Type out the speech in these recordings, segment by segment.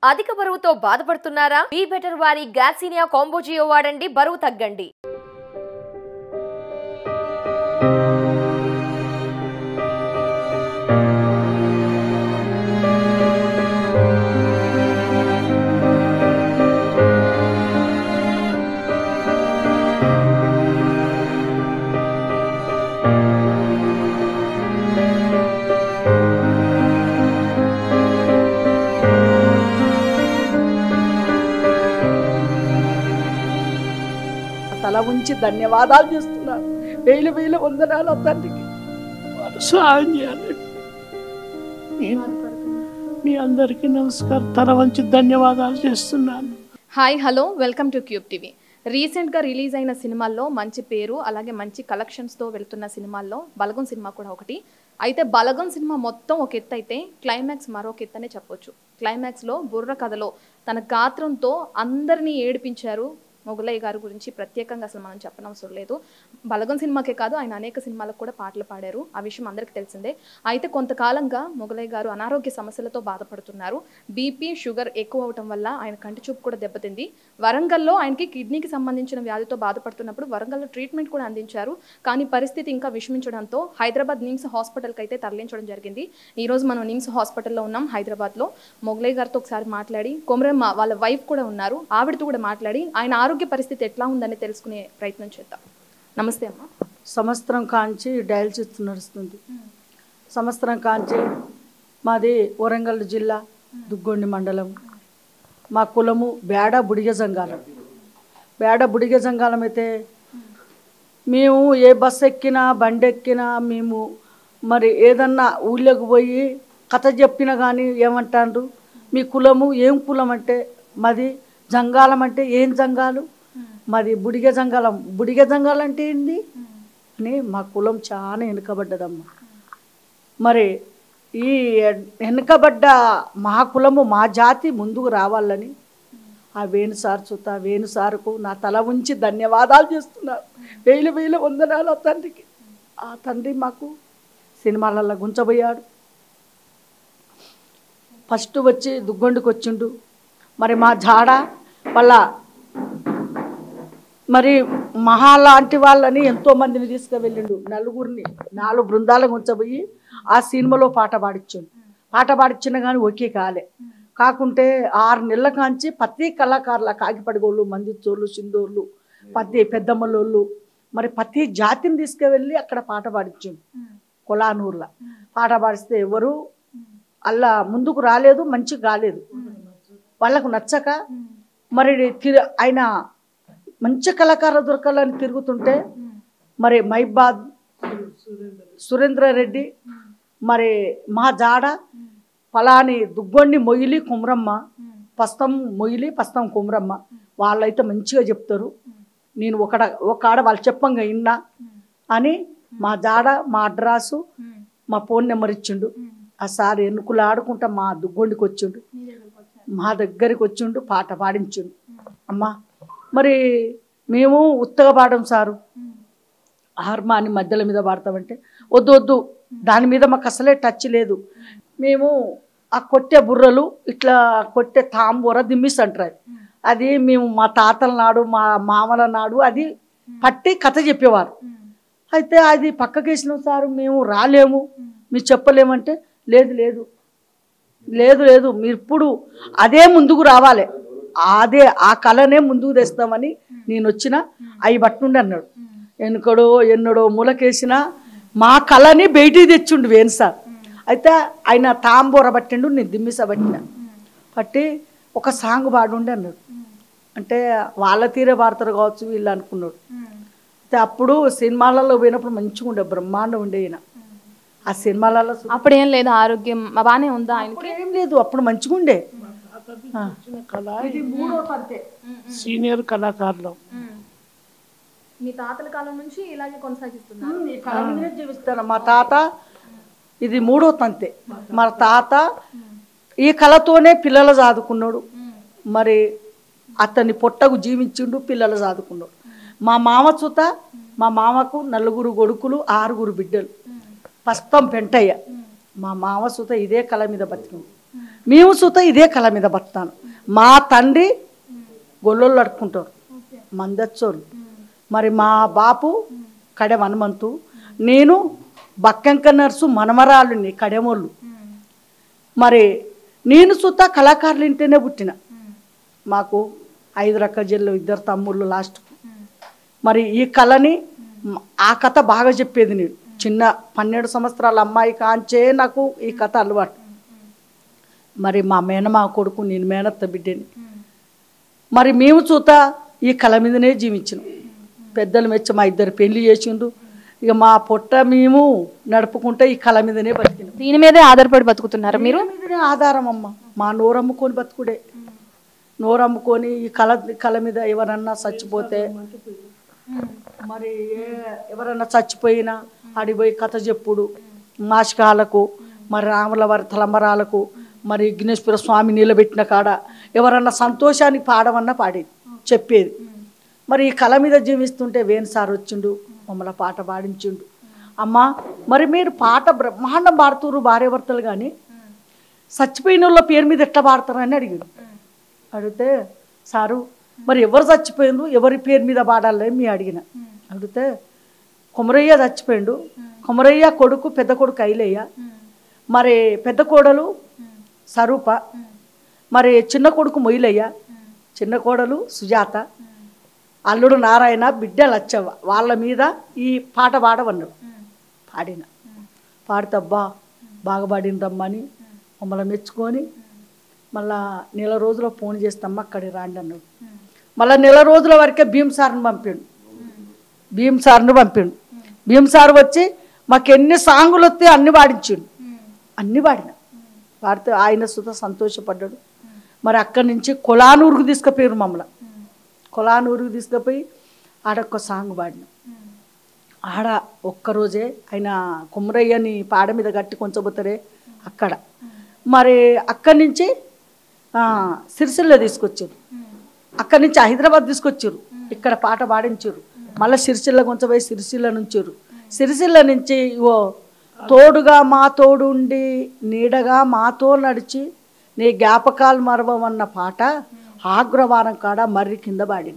అధిక బరువుతో బాధపడుతున్నారా బీ బెటర్ వారి గ్యాసీనియా కాంబోజియో వాడండి బరువు తగ్గండి తల ఉంచి ధన్యవాదాలు చేస్తున్నాను వేలు వేలు వందనాలు ఆ తండ్రికి వారు సహాయం చేయాలి మీ- మీ అందరికీ నమస్కారం తల వంచి ధన్యవాదాలు చేస్తున్నాను hi hello welcome to Cube TV రీసెంట్గా రిలీజ్ అయిన సినిమాల్లో మంచి పేరు అలాగే మంచి కలెక్షన్స్తో వెళ్తున్న సినిమాల్లో బలగం సినిమా కూడా ఒకటి అయితే బలగం సినిమా మొత్తం ఒక ఎత్తు అయితే క్లైమాక్స్ మరొక ఎత్తు అనే చెప్పొచ్చు క్లైమాక్స్లో బుర్ర కథలో తన గాత్రంతో అందరినీ ఏడిపించారు మొగలయ్య గారి గురించి ప్రత్యేకంగా అసలు మనం చెప్పనవసరం లేదు బలగం సినిమాకే కాదు ఆయన అనేక సినిమాలకు కూడా పాటలు పాడారు ఆ విషయం అందరికీ తెలిసిందే అయితే కొంతకాలంగా మొగలయ్య గారు అనారోగ్య సమస్యలతో బాధపడుతున్నారు బీపీ షుగర్ ఎక్కువ అవటం వల్ల ఆయన కంటి చూపు కూడా దెబ్బతింది వరంగల్లో ఆయనకి కిడ్నీకి సంబంధించిన వ్యాధితో బాధపడుతున్నప్పుడు వరంగల్లో ట్రీట్మెంట్ కూడా అందించారు కానీ పరిస్థితి ఇంకా విషమించడంతో హైదరాబాద్ నిమ్స్ హాస్పిటల్కి అయితే తరలించడం జరిగింది ఈ రోజు మనం నిమ్స్ హాస్పిటల్లో ఉన్నాం హైదరాబాద్లో మొగలయ్య గారితో ఒకసారి మాట్లాడి కొమరమ్మ వాళ్ళ వైఫ్ కూడా ఉన్నారు ఆవిడతో కూడా మాట్లాడి ఆయన ఆరోగ్య పరిస్థితి ఎట్లా ఉందని తెలుసుకునే ప్రయత్నం చేద్దాం నమస్తే అమ్మ సంవత్సరం కాంచి డయాలసిస్ నడుస్తుంది సంవత్సరం కాంచి మాది వరంగల్ జిల్లా దుగ్గొండి మండలం మా కులము బేడ బుడిగ జంగాలం బేడ బుడిగ జంగాలం అయితే మేము ఏ బస్సు ఎక్కినా బండి ఎక్కినా మేము మరి ఏదన్నా ఊళ్ళోకి పోయి కథ చెప్పినా కానీ ఏమంటారు మీ కులము ఏం కులం అంటే మాది జంగాలం అంటే ఏం జంగాలు మాది బుడిగ జంగాలం బుడిగ జంగాలం అంటే ఏంది అని మా కులం చాలా వెనుకబడ్డదమ్మా మరి ఈ వెనుకబడ్డ మా కులము మా జాతి ముందుకు రావాలని ఆ వేణు సార్ చూత వేణు సార్కు నా తల ఉంచి ధన్యవాదాలు చేస్తున్నారు వేలు వేలు వందనాలు ఆ తండ్రికి ఆ తండ్రి మాకు సినిమాలలో గుంచబోయాడు ఫస్ట్ వచ్చి దుగ్గొండుకు వచ్చిండు మరి మా జాడ వాళ్ళ మరి మహా లాంటి వాళ్ళని ఎంతో మందిని తీసుకువెళ్ళిండు నలుగురిని నాలుగు బృందాలకు ఉంచబోయి ఆ సినిమాలో పాట పాడించాడు పాట పాడించిన కానీ ఓకే కాలే కాకుంటే ఆరు నెలల కాంచి ప్రతి కళాకారుల కాకిపడిగోళ్ళు మందిచ్చోళ్ళు సింధోళ్ళు ప్రతి పెద్దమ్మలోళ్ళు మరి ప్రతి జాతిని తీసుకువెళ్ళి అక్కడ పాట పాడించాడు కొలానూరులో పాట పాడిస్తే ఎవరు అలా ముందుకు రాలేదు మంచి కాలేదు వాళ్ళకు నచ్చక మరి తిరు ఆయన మంచి కళాకారులు దొరకాలని తిరుగుతుంటే మరి మైబాద్ సురేంద్ర రెడ్డి మరి మా జాడ ఫలాని దుగ్గొండి మొయిలి కుమ్రమ్మ పస్తం మొయిలి పస్తం కుమ్రమ్మ వాళ్ళైతే మంచిగా చెప్తారు నేను ఒకడ ఒక ఆడ వాళ్ళు చెప్పంగా ఇన్నా అని మా జాడ మా అడ్రస్సు మా ఫోన్ నెంబర్ ఇచ్చిండు ఆ సార్ ఎన్నుకులు ఆడుకుంటా మా దుగ్గొండికి వచ్చిండు మా దగ్గరికి వచ్చిండు పాట పాడించిండు అమ్మా మరి మేము ఉత్తగా పాడడం సారు హార్మాని మధ్యల మీద పాడతామంటే వద్దు వద్దు దాని మీద మాకు అసలే టచ్ లేదు మేము ఆ కొట్టే బుర్రలు ఇట్లా కొట్టే తాంబూర దిమ్మిస్ అంటారు అది మేము మా తాతల నాడు మా మామల నాడు అది పట్టి కథ చెప్పేవారు అయితే అది పక్కకేసినాం సార్ మేము రాలేము మీరు చెప్పలేమంటే లేదు లేదు లేదు లేదు మీరు ఇప్పుడు అదే ముందుకు రావాలి అదే ఆ కళనే ముందుకు తెస్తామని నేను వచ్చిన అవి పట్టుండి అన్నాడు ఎనుకడో ఎన్నడో మూలకేసిన మా కళని బయటికి తెచ్చిండు వేణు సార్ అయితే ఆయన తాంబూర పట్టిండు నేను దిమ్మిస పట్టిన పట్టి ఒక సాంగ్ పాడుండి అన్నాడు అంటే వాళ్ళ తీరే పాడతారు కావచ్చు వీళ్ళు అనుకున్నాడు అయితే అప్పుడు సినిమాలలో పోయినప్పుడు మంచిగా ఉండే బ్రహ్మాండం ఉండే ఈయన ఆ సినిమాలలో సు- అప్పుడు ఏం లేదు ఆరోగ్యం బాగానే ఉందా ఆయనకి అప్పుడు ఏం లేదు అప్పుడు మంచిగా ఉండే ఆ. కళ ఇది మూడో తంతే సీనియర్ కళాకారులు మీ తాతల కాలం నుంచి ఇలాగే కొనసాగిస్తున్నారు ఈ కళ మీదనే జీవిస్తాను మా తాత ఇది మూడో తంతే మా తాత ఈ కళతోనే పిల్లలు చదువుకున్నాడు మరి అతన్ని పొట్టకు జీవించిండు పిల్లలు చదువుకున్నాడు మా మామ చుత మా మామకు నలుగురు కొడుకులు ఆరుగురు బిడ్డలు పస్తం పెంటయ్య మా మామ సుత ఇదే కళ మీద బతికింది మేము సుత ఇదే కళ మీద బతాను మా తండ్రి గొల్లొళ్ళు అడుక్కుంటారు మందచ్చోళ్ళు మరి మా బాపు కడెం హనుమంతు నేను బక్కంక నర్సు మనమరాలుని కడెమోళ్ళు మరి నేను సుత కళాకారులు ఇంటేనే పుట్టిన మాకు ఐదు రకాల జిల్లు ఇద్దరు తమ్ముళ్ళు లాస్ట్ మరి ఈ కళని మ- ఆ కథ బాగా చెప్పేది నేను చిన్న పన్నెండు సంవత్సరాల అమ్మాయి కాంచే నాకు ఈ కథ అలవాటు మరి మా మేనమా కొడుకు నేను మేనత్త బిడ్డని మరి మేము చూత ఈ కళ మీదనే జీవించినాం పెద్దలు మెచ్చి మా ఇద్దరు పెళ్లి చేసిండు ఇక మా పొట్ట మేము నడుపుకుంటే ఈ కళ మీదనే బతికినాం దీని మీదే ఆధారపడి బతుకుతున్నారు మీరు దీని మీదనే ఆధారం అమ్మ మా నోరమ్ముకొని బతుకుడే నోరమ్ముకొని ఈ కళ కళ మీద ఎవరన్నా చచ్చిపోతే మరి ఏ- ఎవరన్నా చచ్చిపోయినా అడిపోయి కథ చెప్పుడు మాసికాలకు మరి రాముల వారి తలంబరాలకు మరి విఘ్నేశ్వర స్వామి నిలబెట్టిన కాడ ఎవరన్నా సంతోషానికి పాడమన్నా పాడేది చెప్పేది మరి ఈ కళ మీద జీవిస్తుంటే వేణు సార్ వచ్చిండు మమ్మల్ని పాట పాడించిండు అమ్మా మరి మీరు పాట బ్రహ్మాండం పాడుతురు భార్యాభర్తలు కానీ చచ్చిపోయిన వాళ్ళ పేరు మీద ఎట్లా పాడతారని అడిగాడు అడిగితే సారు మరి ఎవరు చచ్చిపోయిండ్రు ఎవరి పేరు మీద పాడాలని మీ అడిగిన అడిగితే కొమరయ్య చచ్చిపోయిండు కొమరయ్య కొడుకు పెద్ద కొడుకు ఐలయ్య మరి పెద్ద కోడలు స్వరూప మరి చిన్న కొడుకు మొయిలయ్య చిన్న కోడలు సుజాత అల్లుడు నారాయణ బిడ్డ లచ్చవ్వ వాళ్ళ మీద ఈ పాట పాడవన్నాడు పాడిన పాడితే అబ్బా బాగా పాడిండ్రమ్మని మమ్మల్ని మెచ్చుకొని మళ్ళా నెల రోజులు ఫోన్ చేస్తామ్మా అక్కడికి రాండి అన్నాడు మళ్ళీ నెల రోజుల వరకే భీమ్ సార్ని పంపిండు భీమ్ సార్ని పంపిండు భీమ్ సార్ వచ్చి మాకు ఎన్ని సాంగులు వస్తే అన్ని పాడించిండు అన్ని పాడిన పాడితే ఆయన సుత సంతోషపడ్డాడు మరి అక్కడి నుంచి కొలానూరుకు తీసుకుపోయారు మమ్మల్ని కొలానూరుకు తీసుకుపోయి ఆడొక్క సాంగ్ పాడిన ఆడ ఒక్కరోజే ఆయన కుమ్మరయ్యని పాడ మీద గట్టి కొంచెం పోతారే అక్కడ మరి అక్కడి నుంచి ఆ, సిరిసిల్ల తీసుకొచ్చారు అక్కడి నుంచి హైదరాబాద్ తీసుకొచ్చారు ఇక్కడ పాట పాడించారు మళ్ళీ సిరిసిల్ల కొంచెం పోయి సిరిసిల్ల నుంచారు సిరిసిల్ల నుంచి ఓ తోడుగా మా తోడు ఉండి నీడగా మాతో నడిచి నీ జ్ఞాపకాలు మరవమన్న పాట ఆగ్రవారం కాడ మర్రి కింద పాడిన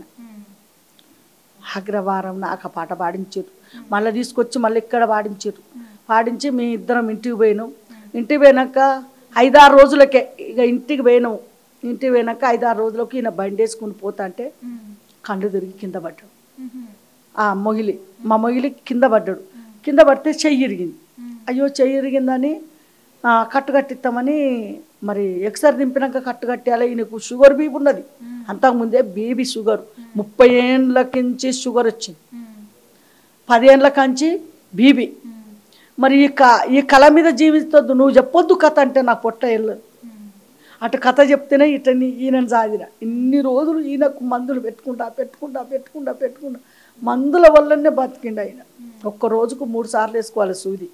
ఆగ్రవారం నాకు ఆ పాట పాడించారు మళ్ళీ తీసుకొచ్చి మళ్ళీ ఇక్కడ పాడించారు పాడించి మీ ఇద్దరం ఇంటికి పోయినాం ఇంటికి పోయినాక ఐదారు రోజులకే ఇక ఇంటికి పోయినాం ఇంటికి పోయినాక ఐదారు రోజులకి ఈయన బండి వేసుకుని పోతా అంటే కళ్ళు తిరిగి కింద పడ్డాడు ఆ మొగిలి మా మొగిలి కింద పడ్డాడు కింద పడితే చెయ్యి ఇరిగింది అయ్యో చెయ్యి ఇరిగిందని ఆ, కట్టు కట్టిస్తామని మరి ఎక్సర్ దింపినాక కట్టు కట్టాలి ఈయనకు షుగర్ బీపీ ఉన్నది అంతకుముందే బేబీ షుగర్ ముప్పై ఏండ్ల కించి షుగర్ వచ్చింది పదేండ్ల కంచి బీబీ మరి ఈ క ఈ కళ మీద జీవిస్తొద్దు నువ్వు చెప్పొద్దు కథ అంటే నా పొట్ట వెళ్ళదు అటు కథ చెప్తేనే ఇటని ఈయనని సాదిన ఇన్ని రోజులు ఈయనకు మందులు పెట్టుకుంటా పెట్టుకుంటా పెట్టుకుంటా పెట్టుకుంటా మందుల వల్లనే బతికిండు ఆయన ఒక్క రోజుకు మూడు సార్లు వేసుకోవాలి సూది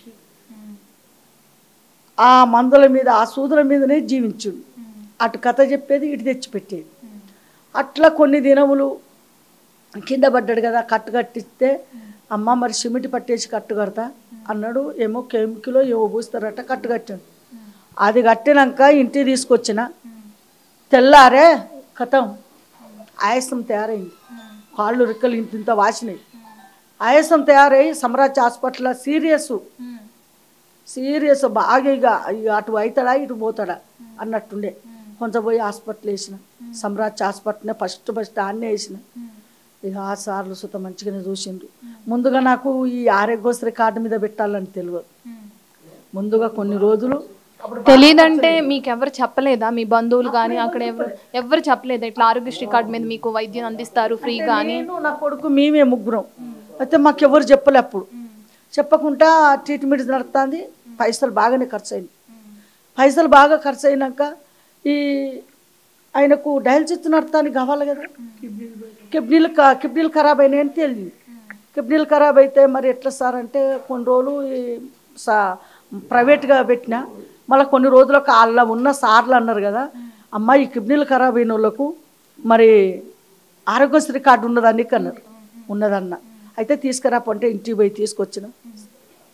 ఆ మందుల మీద ఆ సూదుల మీదనే జీవించుడు అటు కథ చెప్పేది ఇటు తెచ్చిపెట్టేది అట్లా కొన్ని దినములు కింద పడ్డాడు కదా కట్టు కట్టిస్తే అమ్మ మరి సిమెంట్ పట్టేసి కట్టు కడతా అన్నాడు ఏమో కెమికలో ఏమో పూస్తారట కట్టు కట్టాడు అది కట్టినాక ఇంటికి తీసుకొచ్చిన తెల్లారే కథం ఆయాసం తయారైంది కాళ్ళు రెక్కలు ఇంత ఇంత వాసినాయి ఆయాసం తయారై సమ్రాజ్ హాస్పిటల్లో సీరియస్ సీరియస్ బాగా ఇక ఇక అటు అవుతాడా ఇటు పోతాడా అన్నట్టుండే కొంచెం పోయి హాస్పిటల్ వేసిన సమ్రాజ్ హాస్పిటల్నే ఫస్ట్ ఫస్ట్ ఆన్నే వేసిన ఇక ఆ సార్లు సుత మంచిగానే చూసిండ్రు ముందుగా నాకు ఈ ఆరోగ్యశ్రీ కార్డు మీద పెట్టాలని తెలియదు ముందుగా కొన్ని రోజులు తెలియదంటే మీకు ఎవరు చెప్పలేదా మీ బంధువులు కానీ అక్కడ ఎవరు ఎవరు చెప్పలేదా ఇట్లా ఆరోగ్యశ్రీ కార్డు మీద మీకు వైద్యం అందిస్తారు ఫ్రీగా అని నేను నా కొడుకు మేమే ముగ్గురం అయితే మాకు ఎవరు చెప్పలే అప్పుడు చెప్పకుండా ట్రీట్మెంట్ నడుస్తుంది పైసలు బాగానే ఖర్చు అయింది పైసలు బాగా ఖర్చు అయినాక ఈ ఆయనకు డయాలసిస్ నడతానికి కావాలి కదా కిడ్నీలు క- కిడ్నీలు ఖరాబ్ అయినాయని తెలియదు కిడ్నీలు ఖరాబ్ అయితే మరి ఎట్లా సార్ అంటే కొన్ని రోజులు ఈ సా ప్రైవేట్గా పెట్టిన మళ్ళీ కొన్ని రోజులకు వాళ్ళ ఉన్న సార్లు అన్నారు కదా అమ్మ ఈ కిడ్నీలు ఖరాబ్ అయిన వాళ్ళకు మరి ఆరోగ్యశ్రీ కార్డు ఉన్నదా నీకు అన్నారు ఉన్నదన్న అయితే తీసుకురాపంటే ఇంటికి పోయి తీసుకొచ్చిన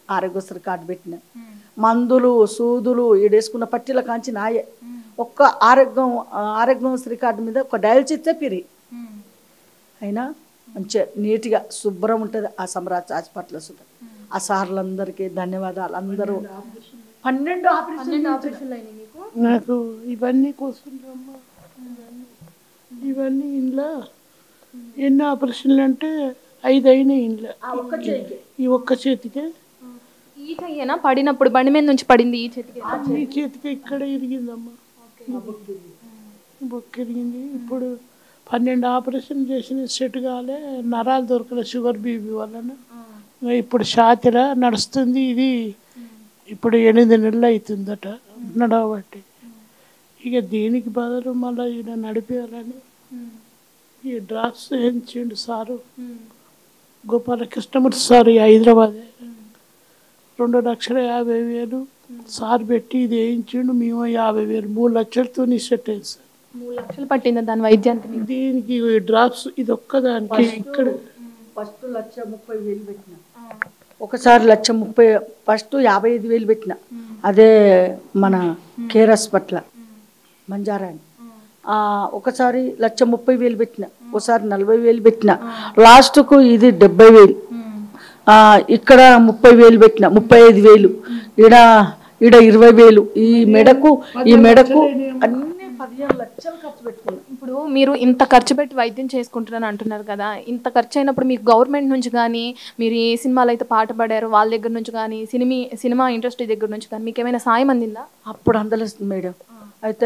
ఆరోగ్యశ్రీ కార్డు పెట్టిన మందులు సూదులు ఈడేసుకున్న పట్టీల కాంచి నాయే ఒక్క ఆరోగ్యం ఆరోగ్యశ్రీ కార్డు మీద ఒక డయల్ చేస్తే పిరి అయినా మంచిగా నీట్గా శుభ్రం ఉంటుంది ఆ సమ్రాజ్ హాస్పిటల్ సుధా ఆ సార్లందరికీ ధన్యవాదాలు అందరూ పన్నెండు ఆపరేషన్ నాకు ఇవన్నీ కూర్చుంటామ్మా ఇవన్నీ ఇంట్లో ఎన్ని ఆపరేషన్లు అంటే ఐదు అయినాయి ఇంట్లో ఒక్క చేయికి ఈ ఒక్క చేతికే ఈ చెయ్యేనా పడినప్పుడు బండి మీద నుంచి పడింది ఈ చేతికి ఈ చేతికి ఇక్కడ ఇరిగిందమ్మా బొక్క ఇరిగింది ఇప్పుడు పన్నెండు ఆపరేషన్ చేసిన సెట్ కాలే నరాలు దొరకలే షుగర్ బీపీ వలన ఇంకా ఇప్పుడు షాతిర నడుస్తుంది ఇది ఇప్పుడు ఎనిమిది నెలలు అవుతుందట నడవబట్టి ఇక దీనికి బదులు మళ్ళీ ఈయన నడిపేయాలని ఈ డ్రాప్స్ వేయించిండు సారు గోపాలకృష్ణమూర్తి సార్ ఈ హైదరాబాదే రెండు లక్షల యాభై వేలు సార్ పెట్టి ఇది వేయించిండు మేము యాభై వేలు మూడు లక్షలతో సెట్ అయింది సార్ మూడు లక్షలు పట్టిందా దాని వైద్యానికి మీకు? దీనికి ఈ డ్రాప్స్ ఇది ఒక్కదానికి ఇక్కడ ఫస్ట్ లక్ష ముప్పై వేలు పెట్టిన ఒకసారి లక్ష ముప్పై ఫస్ట్ యాభై ఐదు వేలు పెట్టిన అదే మన కేర్ హాస్పిటల్ మంజారాని ఆ, ఒకసారి లక్ష ముప్పై వేలు పెట్టిన ఒకసారి నలభై వేలు పెట్టిన లాస్ట్కు ఇది డెబ్బై వేలు ఆ, ఇక్కడ ముప్పై వేలు పెట్టిన ముప్పై ఐదు వేలు ఈడ ఈడ ఇరవై వేలు ఈ మెడకు ఈ మెడకు అన్ని పదిహేను లక్షలు ఖర్చు పెట్టుకున్నా ఇప్పుడు మీరు ఇంత ఖర్చు పెట్టి వైద్యం చేసుకుంటున్నాను అంటున్నారు కదా ఇంత ఖర్చు అయినప్పుడు మీకు గవర్నమెంట్ నుంచి కానీ మీరు ఏ సినిమాలు అయితే పాట పాడారో వాళ్ళ దగ్గర నుంచి కానీ సినిమా సినిమా ఇండస్ట్రీ దగ్గర నుంచి కానీ మీకు ఏమైనా సాయం అందిందా అప్పుడు అందలేస్తుంది మేడం అయితే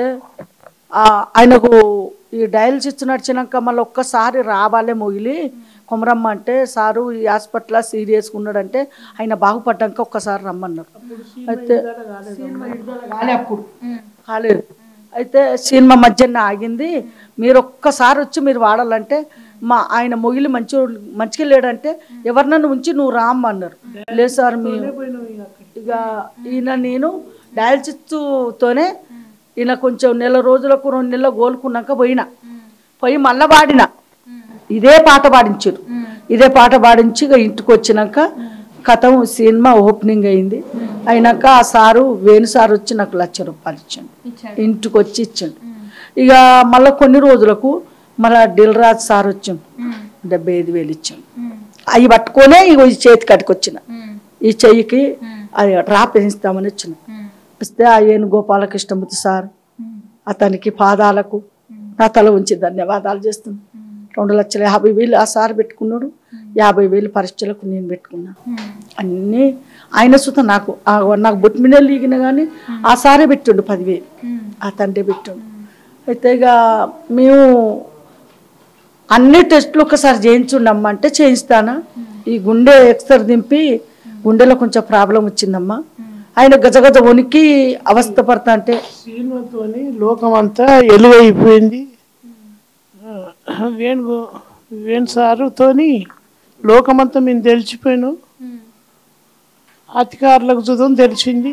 ఆ, ఆయనకు ఈ డయాలసిస్ నడిచినాక మళ్ళీ ఒక్కసారి రావాలే మొగిలి కొమరమ్మ అంటే సారు ఈ హాస్పిటల్ సీరియస్గా ఉన్నాడంటే ఆయన బాగుపడ్డాక ఒక్కసారి రమ్మన్నారు అయితే సినిమా విడుదల కాలే అప్పుడు కాలేదు అయితే సినిమా మధ్యన ఆగింది మీరు ఒక్కసారి వచ్చి మీరు వాడాలంటే మా ఆయన మొగిలి మంచి మంచిగా లేడంటే ఎవరినన్నా ఉంచి నువ్వు రామ్మన్నారు లేదు సార్ మీ ఇక ఈయన నేను డయాలసిస్తోనే ఈయన కొంచెం నెల రోజులకు రెండు నెలలు కోలుకున్నాక పోయినా పోయి మళ్ళా పాడిన ఇదే పాట పాడించారు ఇదే పాట పాడించి ఇక ఇంటికి వచ్చినాక కథం సినిమా ఓపెనింగ్ అయింది అయినాక ఆ సారు వేణు సారు వచ్చి నాకు లక్ష రూపాయలు ఇచ్చాడు ఇంటికి వచ్చి ఇచ్చాడు ఇక మళ్ళీ కొన్ని రోజులకు మళ్ళా దిల్ రాజ్ సార్ వచ్చాడు డెబ్బై ఐదు వేలు ఇచ్చాడు అవి పట్టుకొనే ఇగో ఈ చేతి కట్టుకొచ్చిన ఈ చెయ్యికి అది డ్రాప్ వేయిస్తామని వచ్చిన ఇస్తే ఆ ఏను గోపాలకృష్ణమూర్తి సార్ అతనికి పాదాలకు నా తల ఉంచి ధన్యవాదాలు చేస్తున్నాను రెండు లక్షల యాభై వేలు ఆ సార్ పెట్టుకున్నాడు యాభై వేలు పరీక్షలకు నేను పెట్టుకున్నా అన్నీ ఆయన సుత నాకు ఆ- నాకు బొట్మినే లీగిన కానీ ఆ సారే పెట్టిండు పదివేలు ఆ తండ్రి పెట్టిండు అయితే ఇక మేము అన్ని టెస్టులు ఒకసారి చేయించుండమ్మా అంటే చేయిస్తానా ఈ గుండె ఎక్స్రే దింపి గుండెలో కొంచెం ప్రాబ్లం వచ్చిందమ్మా ఆయన గజగజ వణికి అవస్థ పడతా అంటే సినిమాతోని లోకం అంతా ఎలుగైపోయింది ఆ, వేణు వేణు సారుతోని లోకమంతా మేము తెలిసిపోయాను అధికారులకు చూద్దాం తెలిసింది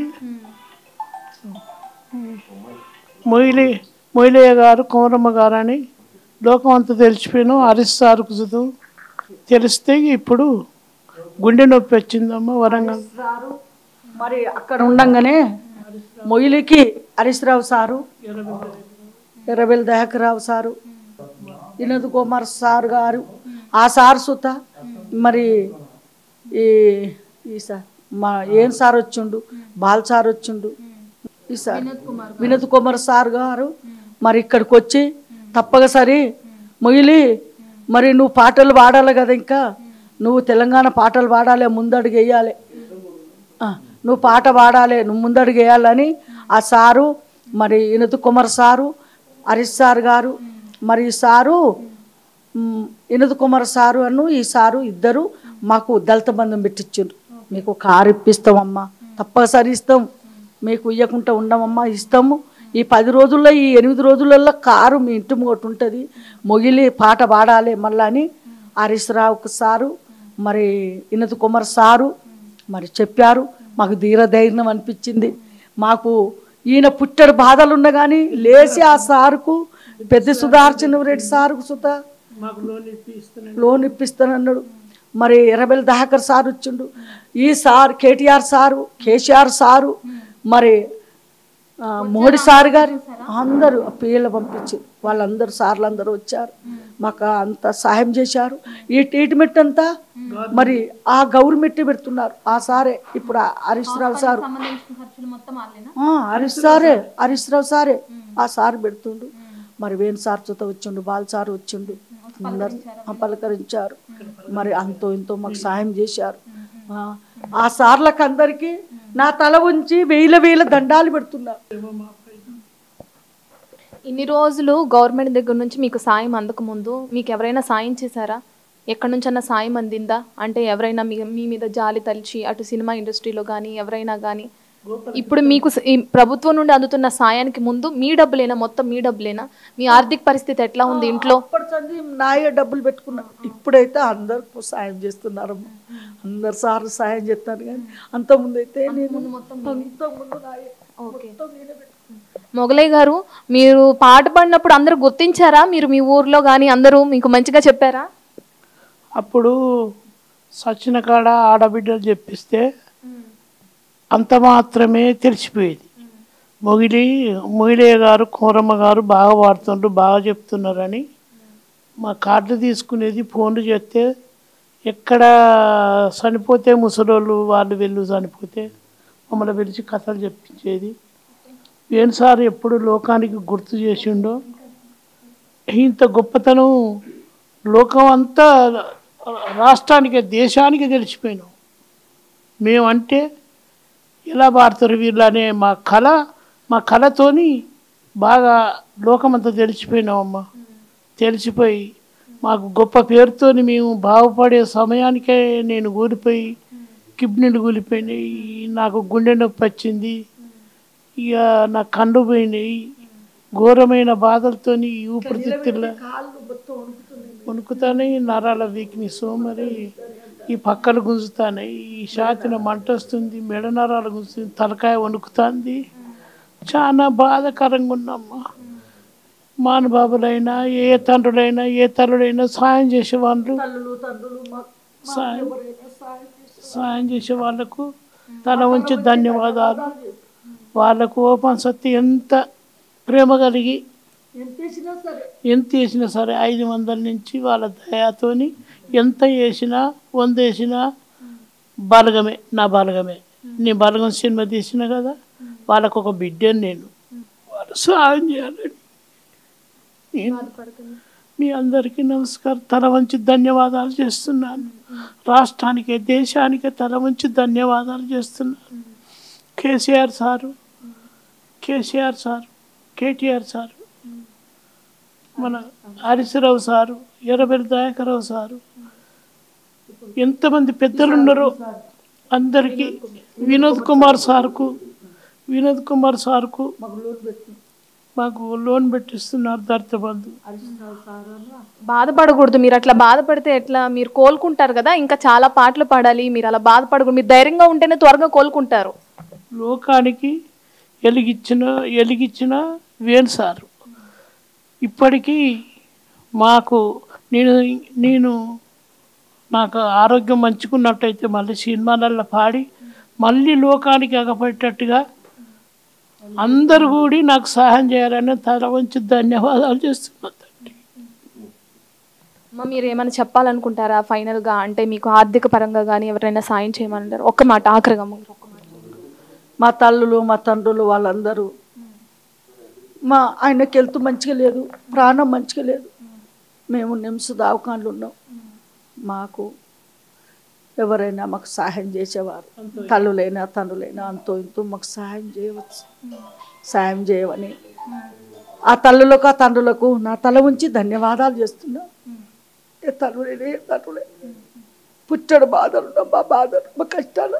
మొయిలి మొయిలయ్య గారు కోరమ్మ గారు అని లోకం అంతా తెలిసిపోయాను హరీష్ సార్కు చూద్దాం తెలిస్తే ఇప్పుడు గుండె నొప్పి వచ్చిందమ్మా వరంగల్ సారు మరి అక్కడ ఉండంగానే మొయిలికి Harish Rao sir Errabelli Dayakar Rao sir Vinod Kumar sir గారు ఆ సార్ సుత మరి ఈ ఈ సార్ మా ఏం సార్ వచ్చిండు బాల్ సార్ వచ్చిండు ఈ సార్ వినోద్ కుమార్ సార్ గారు మరి ఇక్కడికి వచ్చి తప్పకసరి మొయిలి మరి నువ్వు పాటలు పాడాలి కదా ఇంకా నువ్వు తెలంగాణ పాటలు పాడాలి ముందడుగు వేయాలి ఆ, నువ్వు పాట పాడాలి నువ్వు ముందడుగు వేయాలని ఆ సారు మరి వినోద్ కుమార్ సారు హరీష్ సార్ గారు మరి ఈ సారు మ్, వినోద్ కుమార్ సారు అను ఈ సారు ఇద్దరు మాకు దళిత బంధం పెట్టించారు మీకు కారు ఇప్పిస్తామమ్మా తప్పనిసరి ఇస్తాం మీకు ఇవ్వకుండా ఉండమమ్మా ఇస్తాము ఈ పది రోజుల్లో ఈ ఎనిమిది రోజులలో కారు మీ ఇంటి ముంగట ఉంటుంది మొగిలి పాట పాడాలి మళ్ళా అని హరీష్ రావు సారు మరి వినోద్ కుమార్ సారు మరి చెప్పారు మాకు ధీరధైర్యం అనిపించింది మాకు ఈయన పుట్టడు బాధలు ఉన్నా కానీ లేచి ఆ సారుకు పెద్ద సుధార్చన రెడ్డి సారుకు సుత మాకు లోన్ ఇప్పిస్తున్నాను లోన్ ఇప్పిస్తానన్నాడు మరి ఎర్రబెల్లి దహాకర్ సార్ వచ్చిండు ఈ sir KTR sir KCR sir మరి ఆ, మోడీ సార్ గారు అందరూ పిల్లలు పంపించి వాళ్ళందరూ సార్లు అందరూ వచ్చారు మాకు అంత సహాయం చేశారు ఈ ట్రీట్మెంట్ అంతా మరి ఆ గవర్నమెంట్ పెడుతున్నారు ఆ సారే ఇప్పుడు ఆ హరీష్ రావు సారు సంబంధించిన ఖర్చులు మొత్తం వాళ్ళేనా ఆ, హరీష్ సారే హరీష్ రావు సారే ఆ సార్ పెడుతుండు మరి వేణు సార్ చేత వచ్చిండు బాల్ సార్ వచ్చిండు అందరు ఆ, పలకరించారు మరి అంతో ఇంతో మాకు సాయం చేశారు ఆ, ఆ సార్లకు అందరికీ నా తల ఉంచి వేల వేల దండాలు పెడుతున్నారు ఇన్ని రోజులు గవర్నమెంట్ దగ్గర నుంచి మీకు సాయం అందకముందు మీకు ఎవరైనా సాయం చేశారా ఎక్కడి నుంచన్నా సాయం అందిందా అంటే ఎవరైనా మీ మీ మీద జాలి తలిచి అటు సినిమా ఇండస్ట్రీలో కానీ ఎవరైనా కానీ ఇప్పుడు మీకు స- ఈ ప్రభుత్వం నుండి అందుతున్న సాయానికి ముందు మీ డబ్బులేనా మొత్తం మీ డబ్బులేనా మీ ఆర్థిక పరిస్థితి ఎట్లా ఉంది ఇంట్లో అప్పటి సంది నాయే డబ్బులు పెట్టుకున్నా ఇప్పుడైతే అందరు సాయం చేస్తున్నారు అందరు సార్లు సాయం చేస్తారు కానీ అంత ముందు అయితే నేను అంత ముందు నాయే ఓకే మొత్తం నేనే పెట్టుకున్నా. మొగలయ్య గారు మీరు పాట పాడినప్పుడు అందరూ గుర్తించారా మీరు మీ ఊర్లో కానీ అందరూ మీకు మంచిగా చెప్పారా అప్పుడు సచిన కాడ ఆడబిడ్డలు చెప్పిస్తే అంత మాత్రమే తెలిసిపోయేది మొగిలి మొగిలయ్య గారు కోరమ్మ గారు బాగా పాడుతుండ్రు బాగా చెప్తున్నారని మా కార్డు తీసుకునేది ఫోన్లు చేస్తే ఎక్కడ చనిపోతే ముసలోళ్ళు వాళ్ళు వెళ్ళు చనిపోతే మమ్మల్ని పిలిచి కథలు చెప్పించేది వేణు సార్ ఎప్పుడు లోకానికి గుర్తు చేసిండో ఇంత గొప్పతనం లోకం అంతా రాష్ట్రానికి దేశానికి తెలిసిపోయినాం మేమంటే ఎలా పాడతారు వీళ్ళనే మా కళ మా కళతోని బాగా లోకమంతా తెలిసిపోయినామమ్మా తెలిసిపోయి మాకు గొప్ప పేరుతోని మేము బాగుపడే సమయానికే నేను కూలిపోయి కిడ్నీలు కూలిపోయినాయి నాకు గుండె నొప్పి వచ్చింది ఇక నా కండు పోయినాయి ఘోరమైన బాధలతోని ఈ ఊపిరితిత్తుల వణుకుతానే నరాల వీక్నెస్ మరి ఈ పక్కలు గుంజుతాయి ఈ ఛాతిన మంట వస్తుంది మెడ నరాలు గుంజుతుంది తలకాయ వణుకుతుంది చాలా బాధాకరంగా ఉన్నమ్మా మానబాబులైనా ఏ తండ్రులైనా ఏ తల్లులైనా సాయం చేసే వాళ్ళు తల్లులు తండ్రులు మాకు సాయం ఎవరైనా సాయం చేసి సాయం చేసే వాళ్ళకు తల ఉంచి ధన్యవాదాలు వాళ్ళకు ఓపెన్ సత్తి ఎంత ప్రేమ కలిగి ఎంత చేసినా సరే ఎంత వేసినా సరే ఐదు వందల నుంచి వాళ్ళ దయాతోని ఎంత వేసినా వంద వేసినా బలగమే నా బలగమే నేను బలగం సినిమా తీసిన కదా వాళ్ళకు ఒక బిడ్డని నేను వాళ్ళు సాయం చేయాలని నేను మీ అందరికీ నమస్కారం తల వంచి ధన్యవాదాలు చేస్తున్నాను రాష్ట్రానికి దేశానికి తల వంచి ధన్యవాదాలు చేస్తున్నాను KCR sir KCR sir KTR sir మన హరీశ్రావు సారు ఎర్రబెల్లి దయాకరావు సారు ఎంతమంది పెద్దలు ఉన్నారో అందరికీ వినోద్ కుమార్ సార్కు వినోద్ కుమార్ సార్కు మాకు లోన్ పెట్టి మాకు లోన్ పెట్టిస్తున్నారు దళిత బంధు హరీశ్రావు సార్ అన్న బాధపడకూడదు మీరు అట్లా బాధపడితే ఎట్లా మీరు కోలుకుంటారు కదా ఇంకా చాలా పాటలు పాడాలి మీరు అలా బాధపడకూడదు మీరు ధైర్యంగా ఉంటేనే త్వరగా కోలుకుంటారు లోకానికి ఎలిగిచ్చిన ఎలిగిచ్చిన వేణు సారు ఇప్పటికీ మాకు నేను నేను నాకు ఆరోగ్యం మంచుకున్నట్టయితే మళ్ళీ సినిమాలలో పాడి మళ్ళీ లోకానికి అగపడేటట్టుగా అందరూ కూడి నాకు సహాయం చేయాలని తల వంచి ధన్యవాదాలు చేస్తున్నాను తండ్రి అమ్మ మీరు ఏమైనా చెప్పాలనుకుంటారా ఫైనల్గా అంటే మీకు ఆర్థిక పరంగా కానీ ఎవరైనా సాయం చేయమన్నారు ఒక్క మాట ఆఖరిగా మీరు ఒక్క మాట మా తల్లులు మా తండ్రులు వాళ్ళందరూ మా ఆయనకి వెళ్తూ మంచిగా లేదు ప్రాణం మంచిగా లేదు మేము నిమ్స్ దావకాన్లు ఉన్నాం మాకు ఎవరైనా మాకు సహాయం చేసేవారు తల్లులైనా తండ్రులైనా అంతో ఇంతో మాకు సహాయం చేయవచ్చు సహాయం చేయవని ఆ తల్లులకు ఆ తండ్రులకు నా తల ఉంచి ధన్యవాదాలు చేస్తున్నా ఏ తల్లులే ఏ తండ్రులే పుట్టడు బాధలు మా బాధలు మా కష్టాలు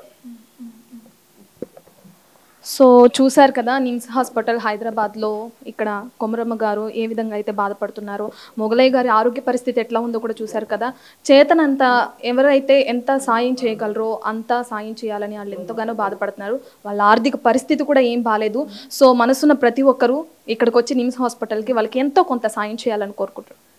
సో చూశారు కదా నిమ్స్ హాస్పిటల్ హైదరాబాద్లో ఇక్కడ కొమరమ్మ గారు ఏ విధంగా అయితే బాధపడుతున్నారో మొగలయ్య గారి ఆరోగ్య పరిస్థితి ఎట్లా ఉందో కూడా చూశారు కదా చేతనంత ఎవరైతే ఎంత సాయం చేయగలరో అంత సాయం చేయాలని వాళ్ళు ఎంతగానో బాధపడుతున్నారు వాళ్ళ ఆర్థిక పరిస్థితి కూడా ఏం బాగాలేదు సో మనసున్న ప్రతి ఒక్కరూ ఇక్కడికి వచ్చి నిమ్స్ హాస్పిటల్కి వాళ్ళకి ఎంతో కొంత సాయం చేయాలని కోరుకుంటారు